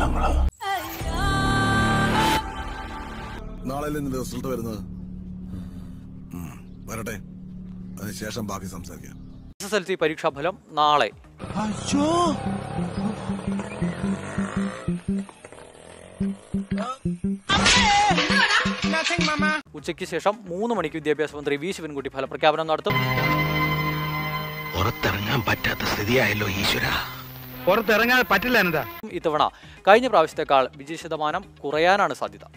ഞങ്ങള് നാളെ നിന്റെ റിസൾട്ട് വരുന്നത് ഉം, വരട്ടെ അതിനുശേഷം ബാക്കി സംസാരിക്കാം എസ് എസ് എൽ സി പരീക്ഷാ ഫലം നാളെ ഉച്ചയ്ക്ക് ശേഷം മൂന്ന് മണിക്ക് വിദ്യാഭ്യാസ മന്ത്രി വി ശിവൻകുട്ടി ഫലപ്രഖ്യാപനം നടത്തും പുറത്തിറങ്ങാൻ പറ്റാത്ത സ്ഥിതിയായല്ലോ ഈശ്വര പുറത്തിറങ്ങാൻ പറ്റില്ല എന്താ ഇത്തവണ കഴിഞ്ഞ പ്രാവശ്യത്തെക്കാൾ വിജയ ശതമാനം കുറയാനാണ് സാധ്യത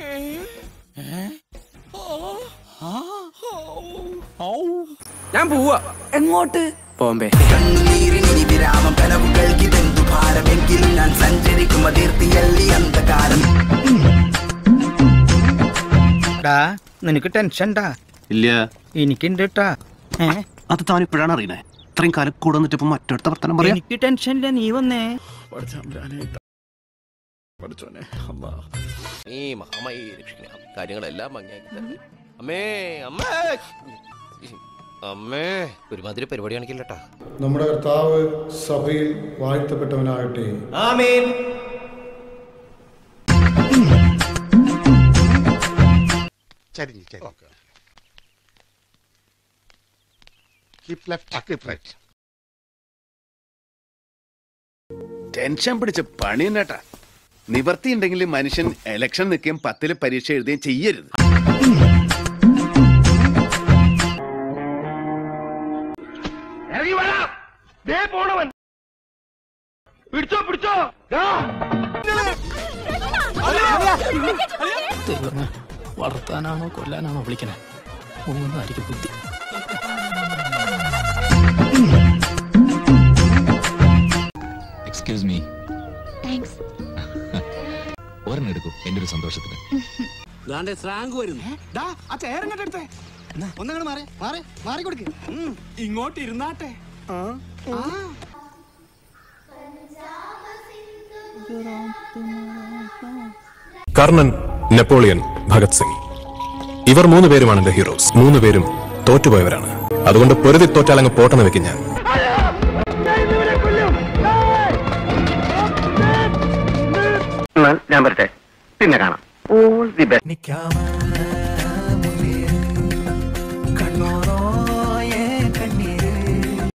ഞാൻ പോവാ എങ്ങോട്ട് ബോംബെ കണ്ണുനീരിനി വിരാമം കനവുകൾക്കിതെന്തു ഭാരമെങ്കിലും ഞാൻ സഞ്ചരിക്കും അതിർത്തിയല്ലി അന്ധകാരം ഡാ നിനക്ക് ടെൻഷൻ ഡാ ഇല്ല എനിക്കുണ്ട് ട്ടാ ഏ അത് താൻ ഇപ്പോഴാണ് അറിയണേ ഇത്രയും കാലം കൂടെ വന്നിട്ട് ഇപ്പൊ മറ്റൊരുത്ത വർത്തനം പറയാം എനിക്ക് ടെൻഷൻ ഇല്ല നീ വന്നേ ഈ മഹാമായി രക്ഷിക്കണം കാര്യങ്ങളെല്ലാം ഭംഗിയാക്കി തരണേ. അമ്മേ അമ്മേ അമ്മേ ഒരുമാതിരി പരിപാടി കാണിക്കില്ലട്ടാ നമ്മുടെ കർത്താവ് സഭയിൽ വാഴ്ത്തപ്പെട്ടവനാകട്ടെ ടെൻഷൻ പിടിച്ച പണി തന്നെട്ടാ നിവർത്തി ഉണ്ടെങ്കിൽ മനുഷ്യൻ ഇലക്ഷൻ നിൽക്കുകയും പത്തില് പരീക്ഷ എഴുതുകയും ചെയ്യരുത് ഇറങ്ങി വരാം ദേ പോണവൻ പിടിച്ചോ പിടിച്ചോ ദാ. വളർത്താനാണോ കൊല്ലാനാണോ വിളിക്കണേ ഒന്നായിരിക്കും ബുദ്ധി എക്സ്ക്യൂസ് മീ ഒരെണ്ണം എടുക്കും എന്റെ ഒരു സന്തോഷത്തിന് കർണൻ നെപ്പോളിയൻ ഭഗത് സിംഗ് ഇവർ മൂന്ന് പേരുമാണ് എന്റെ ഹീറോസ് മൂന്ന് പേരും തോറ്റുപോയവരാണ് അതുകൊണ്ട് പൊരുതി തോറ്റാലങ്ങ് പോട്ടെന്ന് വെക്കും ഞാൻ ഞാൻ വരട്ടെ പിന്നെ കാണാം ഓൾ ദി ബെസ്റ്റ്